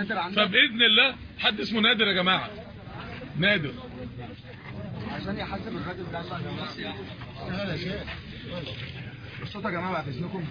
نادر عندك فباذن الله حد اسمه نادر يا جماعه نادر عشان يحاسب الراجل ده عشان الناس لا شيء الصوت يا جماعه بعد اذنكم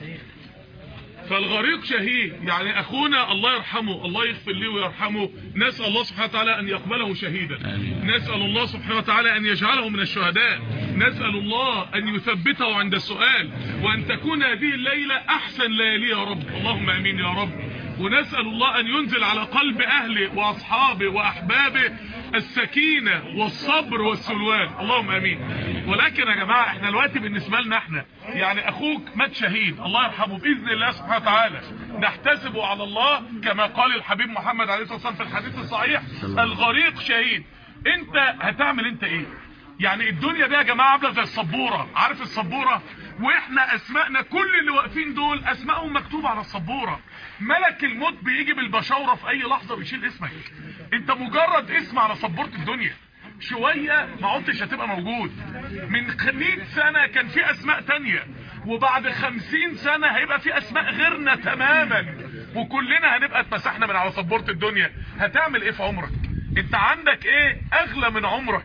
فالغريق شهيد يعني اخونا الله يرحمه الله يغفر له ويرحمه نسال الله سبحانه وتعالى ان يقبله شهيدا نسال الله سبحانه وتعالى ان يجعله من الشهداء نسال الله ان يثبته عند السؤال وان تكون هذه الليله احسن ليالي يا رب اللهم امين يا رب ونسال الله ان ينزل على قلب اهله واصحابه واحبابه السكينه والصبر والسلوان اللهم امين ولكن يا جماعه احنا دلوقتي بالنسبه لنا احنا يعني اخوك مات شهيد الله يرحمه باذن الله سبحانه وتعالى نحتسبه على الله كما قال الحبيب محمد عليه الصلاه والسلام في الحديث الصحيح الغريق شهيد انت هتعمل انت ايه يعني الدنيا دي يا جماعه عامله زي السبوره عارف السبوره واحنا اسمائنا كل اللي واقفين دول اسمائهم مكتوبه على السبوره ملك الموت بيجي بالبشاوره في اي لحظه ويشيل اسمك انت مجرد اسم على سبوره الدنيا شوية ما عدتش هتبقى موجود من 100 سنة كان في اسماء تانية وبعد 50 سنة هيبقى في اسماء غيرنا تماما وكلنا هنبقى اتمسحنا من على سبورة الدنيا هتعمل ايه في عمرك انت عندك ايه اغلى من عمرك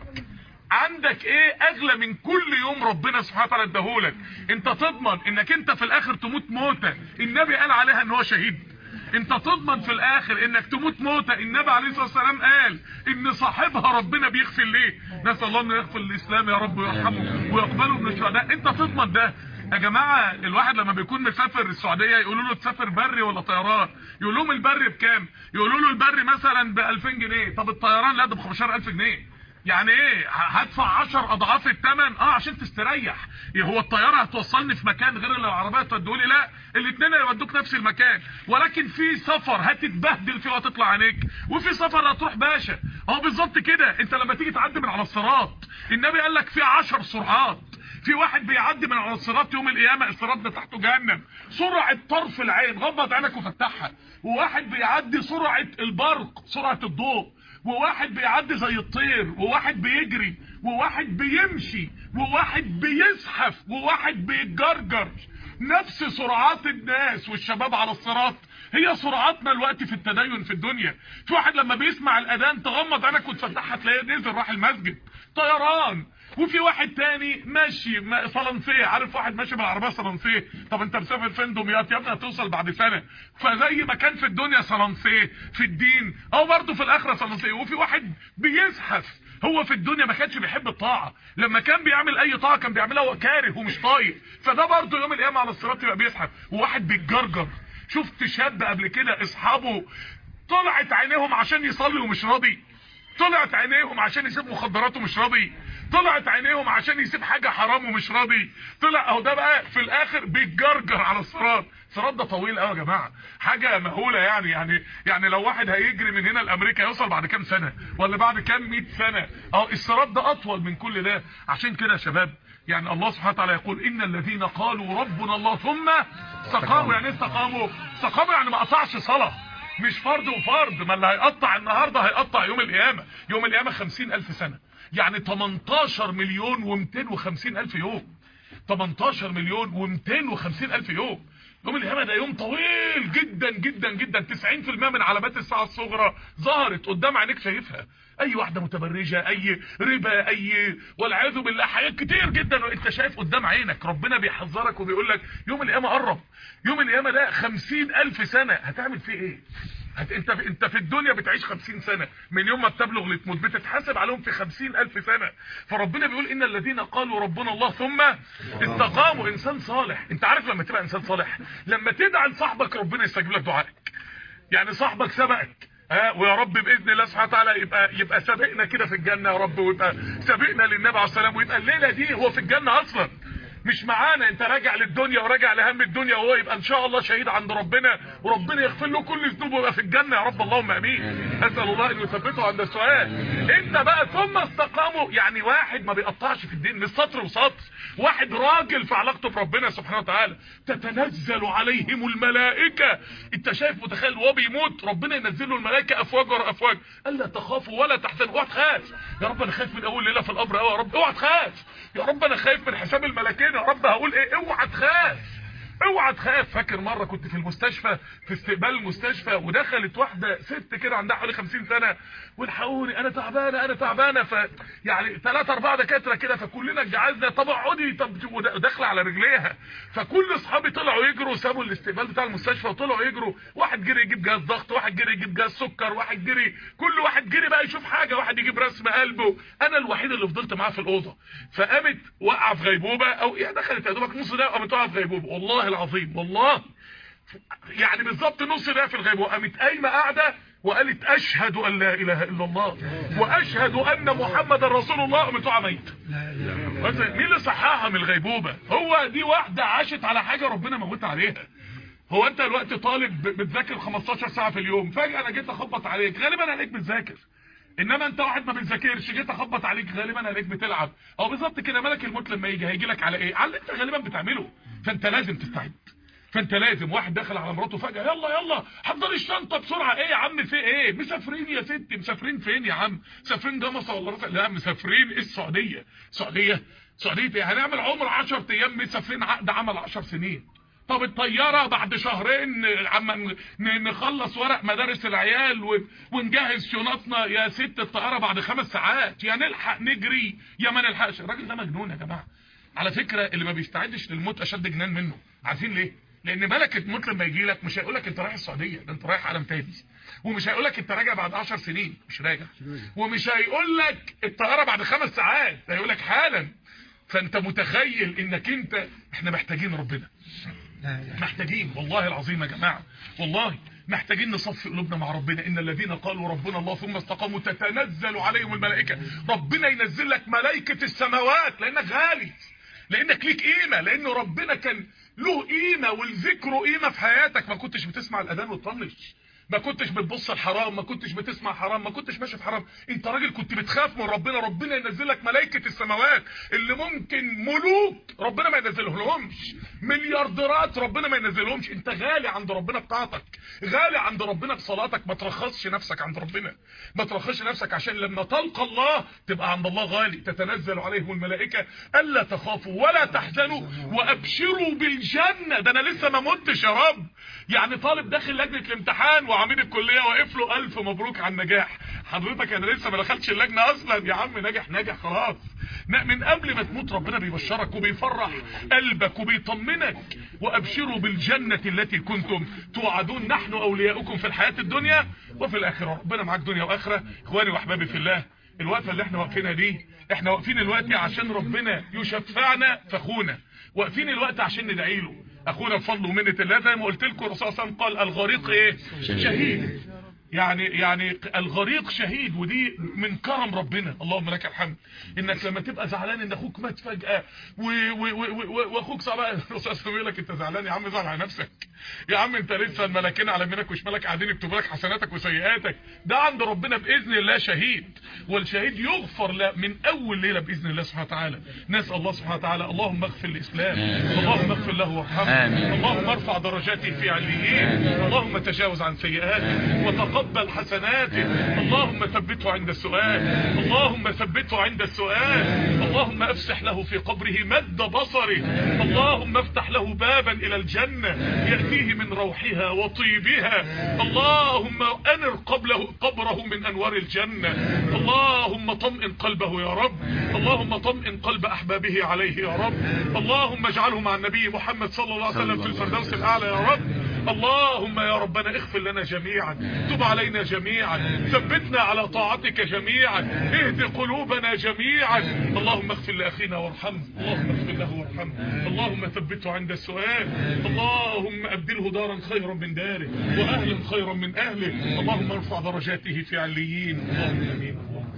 عندك ايه اغلى من كل يوم ربنا سبحانه وتعالى اداهولك انت تضمن انك انت في الاخر تموت موتة النبي قال عليها ان هو شهيد انت تضمن في الاخر انك تموت موتة النبي عليه الصلاة والسلام قال ان صاحبها ربنا بيغفر ليه نسأل الله انه يغفر الاسلام يا رب ويرحمه ويقبله من الشهداء انت تضمن ده يا جماعة الواحد لما بيكون مسافر السعودية يقولوا له تسافر بري ولا طيران يقول لهم البري بكام يقولوا له البري مثلا ب 2000 جنيه طب الطيران لا ده ب 15000 جنيه يعني ايه هدفع 10 اضعاف الثمن اه عشان تستريح إيه هو الطياره هتوصلني في مكان غير اللي العربيه تودولي لا الاثنين هيودوك نفس المكان ولكن في سفر هتتبهدل فيه وهتطلع عينيك وفي سفر هتروح باشا هو بالظبط كده انت لما تيجي تعدي من على الصراط النبي قال لك في 10 سرعات في واحد بيعدي من على الصراط يوم القيامه الصراط ده تحته جهنم سرعه طرف العين غمض عينك وفتحها وواحد بيعدي سرعه البرق سرعه الضوء وواحد بيعدي زي الطير وواحد بيجري وواحد بيمشي وواحد بيزحف وواحد بيتجرجر نفس سرعات الناس والشباب على الصراط هي سرعاتنا الوقت في التدين في الدنيا في واحد لما بيسمع الاذان تغمض عينك وتفتحها تلاقيه نزل راح المسجد طيران وفي واحد تاني ماشي صلنفيه عارف واحد ماشي بالعربيه صلنفيه طب انت مسافر فين دمياط يا ابني هتوصل بعد سنه فزي ما كان في الدنيا صلنفيه في الدين او برضه في الاخره صلنفيه وفي واحد بيزحف هو في الدنيا ما كانش بيحب الطاعه لما كان بيعمل اي طاعه كان بيعملها وهو كاره ومش طايق فده برضه يوم القيامه على الصراط يبقى بيزحف وواحد بيتجرجر شفت شاب قبل كده اصحابه طلعت عينيهم عشان يصلي ومش راضي طلعت عينيهم عشان يسيب مخدرات ومش راضي طلعت عينيهم عشان يسيب حاجة حرام ومش راضي طلع اهو ده بقى في الاخر بيتجرجر على الصراط الصراط ده طويل قوي يا جماعه حاجه مهوله يعني يعني يعني لو واحد هيجري من هنا لامريكا يوصل بعد كام سنه ولا بعد كام 100 سنه اه الصراط ده اطول من كل ده عشان كده يا شباب يعني الله سبحانه وتعالى يقول ان الذين قالوا ربنا الله ثم استقاموا يعني استقاموا استقاموا يعني ما قطعش صلاه مش فرض وفرض ما اللي هيقطع النهارده هيقطع يوم القيامه يوم القيامه 50000 سنه يعني 18 مليون و250 الف يوم 18 مليون و250 الف يوم يوم القيامه ده يوم طويل جدا جدا جدا 90% من علامات الساعه الصغرى ظهرت قدام عينيك شايفها اي واحده متبرجه اي ربا اي والعياذ بالله حاجات كتير جدا وانت شايف قدام عينك ربنا بيحذرك وبيقول لك يوم القيامه قرب يوم القيامه ده 50000 سنه هتعمل فيه ايه هت... انت انت في الدنيا بتعيش 50 سنه من يوم ما بتبلغ لتموت بتتحاسب عليهم في 50000 سنه فربنا بيقول ان الذين قالوا ربنا الله ثم استقاموا انسان صالح انت عارف لما تبقى انسان صالح لما تدعي لصاحبك ربنا يستجيب لك دعائك يعني صاحبك سبقك ها ويا رب باذن الله سبحانه وتعالى يبقى يبقى سابقنا كده في الجنه يا رب ويبقى سابقنا للنبي عليه السلام ويبقى الليله دي هو في الجنه اصلا مش معانا انت راجع للدنيا وراجع لهم الدنيا وهو يبقى ان شاء الله شهيد عند ربنا وربنا يغفر له كل ذنوبه ويبقى في الجنه يا رب اللهم امين اسال الله ان يثبته عند السؤال انت بقى ثم استقاموا يعني واحد ما بيقطعش في الدين مش سطر وسطر واحد راجل في علاقته بربنا سبحانه وتعالى تتنزل عليهم الملائكه انت شايف متخيل وهو بيموت ربنا ينزل له الملائكه افواج ورا افواج الا تخافوا ولا تحزنوا اوعى تخاف يا رب انا خايف من اول ليله في القبر يا رب اوعى تخاف يا رب انا خايف من حساب الملائكين يا رب هقول ايه اوعى تخاف اوعى تخاف فاكر مره كنت في المستشفى في استقبال المستشفى ودخلت واحده ست كده عندها حوالي 50 سنه والحقوني انا تعبانه انا تعبانه ف يعني ثلاثه اربعه دكاتره كده فكلنا اتجعزنا طب اقعدي طب داخله على رجليها فكل اصحابي طلعوا يجروا سابوا الاستقبال بتاع المستشفى وطلعوا يجروا واحد جري يجيب جهاز ضغط واحد جري يجيب جهاز سكر واحد جري كل واحد جري بقى يشوف حاجه واحد يجيب رسم قلبه انا الوحيد اللي فضلت معاه في الاوضه فقامت وقع في غيبوبه او يعني دخلت يا دوبك نص دقيقه قامت واقعه في غيبوبه والله العظيم والله يعني بالظبط نص دقيقه في الغيبوبه قامت قايمه قاعده وقالت اشهد ان لا اله الا الله واشهد ان محمد رسول الله قامت واقعه ميته مين اللي صحاها من الغيبوبه هو دي واحده عاشت على حاجه ربنا موتها عليها هو انت الوقت طالب بتذاكر 15 ساعه في اليوم فجاه انا جيت اخبط عليك غالبا عليك بتذاكر انما انت واحد ما بتذاكرش جيت اخبط عليك غالبا عليك بتلعب او بالظبط كده ملك الموت لما يجي هيجي لك على ايه على اللي انت غالبا بتعمله فانت لازم تستعد فانت لازم واحد داخل على مراته فجاه يلا يلا حضري الشنطه بسرعه ايه يا عم في ايه مسافرين يا ستي مسافرين فين يا عم مسافرين جمصه ولا رفع لا مسافرين السعوديه السعوديه السعوديه ايه هنعمل عمر 10 ايام مسافرين عقد عمل 10 سنين طب الطيارة بعد شهرين عم نخلص ورق مدارس العيال ونجهز شنطنا يا ست الطيارة بعد خمس ساعات يا نلحق نجري يا ما نلحقش الراجل ده مجنون يا جماعة على فكرة اللي ما بيستعدش للموت اشد جنان منه عارفين ليه لان ملك الموت لما يجي لك مش هيقول لك انت رايح السعودية ده انت رايح عالم تاني ومش هيقول لك انت راجع بعد 10 سنين مش راجع ومش هيقول لك الطيارة بعد خمس ساعات هيقول لك حالا فانت متخيل انك انت احنا محتاجين ربنا محتاجين والله العظيم يا جماعة والله محتاجين نصفي قلوبنا مع ربنا ان الذين قالوا ربنا الله ثم استقاموا تتنزل عليهم الملائكة ربنا ينزل لك ملائكة السماوات لانك غالي لانك ليك قيمة لان ربنا كان له قيمة والذكر قيمة في حياتك ما كنتش بتسمع الاذان وتطنش ما كنتش بتبص الحرام ما كنتش بتسمع حرام ما كنتش ماشي في حرام انت راجل كنت بتخاف من ربنا ربنا ينزل لك ملائكه السماوات اللي ممكن ملوك ربنا ما ينزلهمش مليارديرات ربنا ما ينزلهمش انت غالي عند ربنا بتاعتك غالي عند ربنا بصلاتك ما ترخصش نفسك عند ربنا ما ترخصش نفسك عشان لما تلقى الله تبقى عند الله غالي تتنزل عليهم الملائكه الا تخافوا ولا تحزنوا وابشروا بالجنه ده انا لسه ما متش يا رب يعني طالب داخل لجنه الامتحان وعميد الكليه واقف له الف مبروك على النجاح حضرتك انا لسه ما دخلتش اللجنه اصلا يا عم ناجح ناجح خلاص من قبل ما تموت ربنا بيبشرك وبيفرح قلبك وبيطمنك وابشروا بالجنه التي كنتم توعدون نحن اولياؤكم في الحياه الدنيا وفي الاخره ربنا معاك دنيا واخره اخواني واحبابي في الله الوقفه اللي احنا واقفينها دي احنا واقفين الوقت عشان ربنا يشفعنا فاخونا واقفين الوقت عشان ندعي له اخونا بفضل ومنه الله زي ما قلت لكم الرسول صلى الله عليه وسلم قال الغريق ايه شهيد يعني يعني الغريق شهيد ودي من كرم ربنا اللهم لك الحمد انك لما تبقى زعلان ان اخوك مات فجاه واخوك صعب الرسول بيقول لك انت زعلان يا عم زعل على نفسك يا عم انت لسه الملكين على يمينك وشمالك قاعدين يكتبوا لك حسناتك وسيئاتك ده عند ربنا باذن الله شهيد والشهيد يغفر له من اول ليله باذن الله سبحانه وتعالى نسال الله سبحانه وتعالى اللهم اغفر الاسلام اللهم اغفر له وارحمه اللهم ارفع درجاته في عليين اللهم تجاوز عن سيئاته وتقبل حسناته اللهم ثبته عند السؤال اللهم ثبته عند السؤال اللهم افسح له في قبره مد بصره اللهم افتح له بابا الى الجنة يأتيه من روحها وطيبها اللهم انر قبله قبره من انوار الجنة اللهم طمئن قلبه يا رب اللهم طمئن قلب احبابه عليه يا رب اللهم اجعله مع النبي محمد صلى الله عليه وسلم في الفردوس الاعلى يا رب اللهم يا ربنا اغفر لنا جميعا تب علينا جميعا ثبتنا على طاعتك جميعا اهد قلوبنا جميعا اللهم اغفر لاخينا وارحمه اللهم اغفر له وارحمه اللهم ثبته عند السؤال اللهم ابدله دارا خيرا من داره واهلا خيرا من اهله اللهم ارفع درجاته في عليين اللهم امين